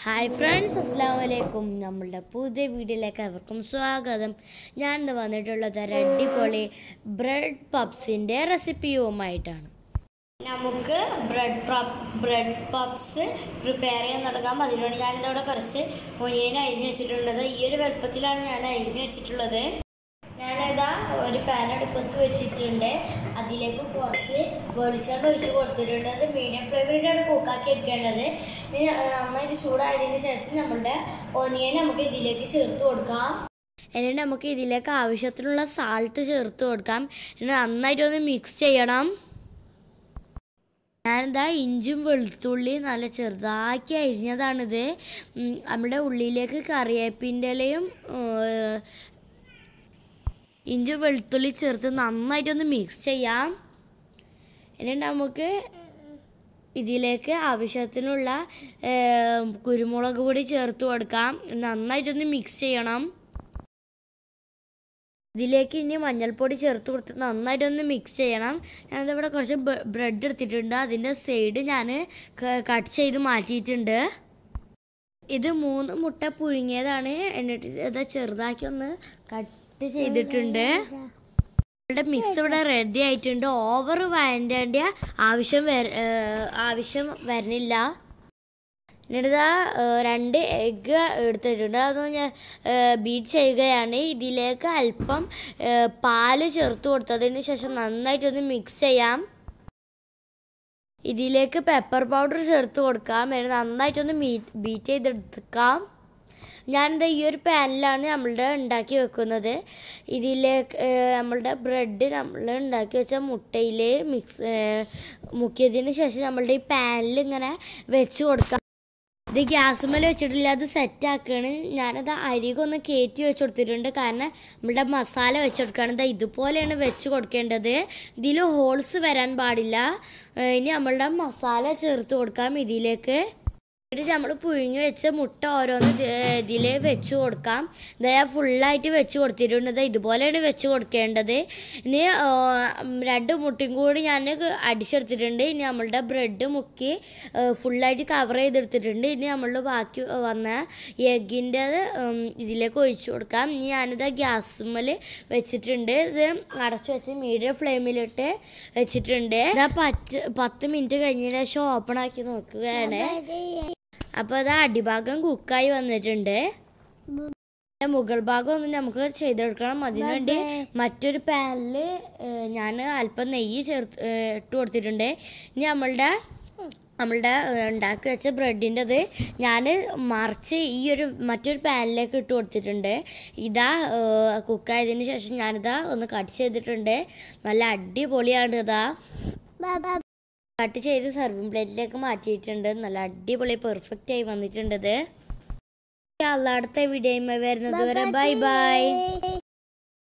hi friends അസ്സാം വലൈക്കും നമ്മളുടെ പുതിയ വീഡിയോയിലേക്ക് അവർക്കും സ്വാഗതം ഞാൻ ഇന്ന് വന്നിട്ടുള്ളത് ഒരു അടിപൊളി ബ്രെഡ് പപ്സിൻ്റെ റെസിപ്പിയുമായിട്ടാണ് നമുക്ക് ബ്രെഡ് ബ്രെഡ് പപ്സ് പ്രിപ്പയർ ചെയ്യാൻ തുടങ്ങാം അതിനുവേണ്ടി ഞാനിതവിടെ കുറച്ച് ഒനിയൻ അരിഞ്ഞ് വെച്ചിട്ടുള്ളത് ഈ ഒരു വലുപ്പത്തിലാണ് ഞാൻ അരിഞ്ഞ് വെച്ചിട്ടുള്ളത് ഞാനിതാ ഒരു പാൻ അടുപ്പത്ത് വെച്ചിട്ടുണ്ട് അതിലേക്ക് കുറച്ച് വെളിച്ചെണ്ണ ഒഴിച്ച് കൊടുത്തിട്ടുണ്ട് അത് മീഡിയം ഫ്ലെയിമിലാണ് കുക്കാക്കി എടുക്കേണ്ടത് ഇനി നന്നായിട്ട് ചൂടായതിന് ശേഷം നമ്മളുടെ ഒനിയൻ നമുക്ക് ഇതിലേക്ക് ചേർത്ത് കൊടുക്കാം എന്നിട്ട് നമുക്ക് ഇതിലേക്ക് ആവശ്യത്തിനുള്ള സാൾട്ട് ചേർത്ത് കൊടുക്കാം എന്നിട്ട് നന്നായിട്ടൊന്ന് മിക്സ് ചെയ്യണം ഞാനെന്താ ഇഞ്ചും വെളുത്തുള്ളി നല്ല ചെറുതാക്കി അരിഞ്ഞതാണിത് ഉം, നമ്മുടെ ഉള്ളിലേക്ക് കറിവേപ്പിൻ്റെ ഇലയും ഏർ, ഇഞ്ചി വെളുത്തുള്ളി ചേർത്ത് നന്നായിട്ടൊന്ന് മിക്സ് ചെയ്യാം എന്നിട്ട് നമുക്ക് ഇതിലേക്ക് ആവശ്യത്തിനുള്ള ഏർ, കുരുമുളക് പൊടി ചേർത്ത് കൊടുക്കാം നന്നായിട്ടൊന്ന് മിക്സ് ചെയ്യണം ഇതിലേക്ക് ഇനി മഞ്ഞൾപ്പൊടി ചേർത്ത് കൊടുത്ത് നന്നായിട്ടൊന്ന് മിക്സ് ചെയ്യണം ഞാനിവിടെ കുറച്ച് ബ്രെഡ് എടുത്തിട്ടുണ്ട് അതിൻ്റെ സൈഡ് ഞാൻ കട്ട് ചെയ്ത് മാറ്റിയിട്ടുണ്ട് ഇത് മൂന്ന് മുട്ട പുഴുങ്ങിയതാണ് എന്നിട്ട് ഇത് ചെറുതാക്കി ഒന്ന് കട്ട് ചെയ്തിട്ടുണ്ട് നമ്മളുടെ മിക്സ് ഇവിടെ റെഡി ആയിട്ടുണ്ട് ഓവർ വഴറ്റേണ്ട ആവശ്യം വര ഏർ ആവശ്യം വരുന്നില്ല എന്നിട്ട് രണ്ട് എഗ്ഗ് എടുത്തിട്ടുണ്ട് അതൊന്ന് ഞാൻ ബീറ്റ് ചെയ്യുകയാണ് ഇതിലേക്ക് അല്പം ഏർ പാല് ചേർത്ത് കൊടുത്തതിന് ശേഷം നന്നായിട്ടൊന്ന് മിക്സ് ചെയ്യാം ഇതിലേക്ക് പെപ്പർ പൗഡർ ചേർത്ത് കൊടുക്കാം എന്നിട്ട് നന്നായിട്ടൊന്ന് മീ ബീറ്റ് ചെയ്തെടുക്കാം ഞാനിത് ഈ ഒരു പാനിലാണ് നമ്മളുടെ ഉണ്ടാക്കി വെക്കുന്നത് ഇതിലേക്ക് ഏർ, നമ്മളുടെ ബ്രെഡ് നമ്മൾ ഉണ്ടാക്കി വെച്ച മുട്ടയിൽ മിക്സ് ഏർ, മുക്കിയതിന് ശേഷം നമ്മളുടെ ഈ പാനിൽ ഇങ്ങനെ വെച്ച് കൊടുക്കാം ഇത് ഗ്യാസുമേൽ വെച്ചിട്ടില്ല അത് സെറ്റ് ആക്കുകയാണ് ഞാനത് അരികൊന്ന് കയറ്റി വെച്ച് കൊടുത്തിട്ടുണ്ട് കാരണം നമ്മളുടെ മസാല വെച്ച് കൊടുക്കുകയാണ് ദാ ഇതുപോലെയാണ് വെച്ച് കൊടുക്കേണ്ടത് ഇതിൽ ഹോൾസ് വരാൻ പാടില്ല ഏർ ഇനി നമ്മളുടെ മസാല ചേർത്ത് കൊടുക്കാം ഇതിലേക്ക് എന്നിട്ട് നമ്മൾ പുഴുങ്ങി വെച്ച മുട്ട ഓരോന്ന് ഇതിൽ വെച്ച് കൊടുക്കാം ഇതാ ഫുള്ളായിട്ട് വെച്ച് കൊടുത്തിട്ടുണ്ട് ദാ ഇതുപോലെയാണ് വെച്ച് കൊടുക്കേണ്ടത് ഇനി ആ, ഉം, രണ്ട് മുട്ടയും കൂടി ഞാൻ അടിച്ചെടുത്തിട്ടുണ്ട് ഇനി നമ്മളുടെ ബ്രെഡ് മുക്കി ഫുള്ളായിട്ട് കവർ ചെയ്തെടുത്തിട്ടുണ്ട് ഇനി നമ്മളുടെ ബാക്കി വന്ന എഗ്ഗിൻ്റെ ഇതിലേക്ക് ഒഴിച്ചു കൊടുക്കാം ഇനി ഞാനിത് ഗ്യാസുമ്മൽ വെച്ചിട്ടുണ്ട് ഇത് അടച്ചു വെച്ച് മീഡിയം ഫ്ലെയിമിലിട്ട് വെച്ചിട്ടുണ്ട് ഇതാ പത്ത് പത്ത് മിനിറ്റ് കഴിഞ്ഞതിന് ശേഷം ഓപ്പൺ ആക്കി നോക്കുകയാണ് അപ്പോൾ അത് അടിഭാഗം കുക്കായി വന്നിട്ടുണ്ട് പിന്നെ മുകൾ ഭാഗം ഒന്ന് നമുക്ക് ചെയ്തെടുക്കണം അതിനുവേണ്ടി മറ്റൊരു പാനിൽ ഞാൻ അല്പം നെയ്യ് ചേർത്ത് ഏർ, ഇട്ട് കൊടുത്തിട്ടുണ്ട് ഇനി നമ്മളുടെ നമ്മളുടെ ഏർ, ഉണ്ടാക്കി വെച്ച ബ്രെഡിൻ്റെത് ഞാൻ മറിച്ച് ഈ ഒരു മറ്റൊരു പാനിലേക്ക് ഇട്ട് കൊടുത്തിട്ടുണ്ട് ഇതാ കുക്കായതിന് ശേഷം ഞാനിതാ ഒന്ന് കട്ട് ചെയ്തിട്ടുണ്ട് നല്ല അടിപൊളിയാണ് ഇതാ കട്ട് ചെയ്ത് സർവിങ് പ്ലേറ്റിലേക്ക് മാറ്റിയിട്ടുണ്ട് നല്ല അടിപൊളി പെർഫെക്റ്റ് ആയി വന്നിട്ടുണ്ട് ഇത് അടുത്ത വീഡിയോ വരുന്നത് വരെ ബൈ ബൈ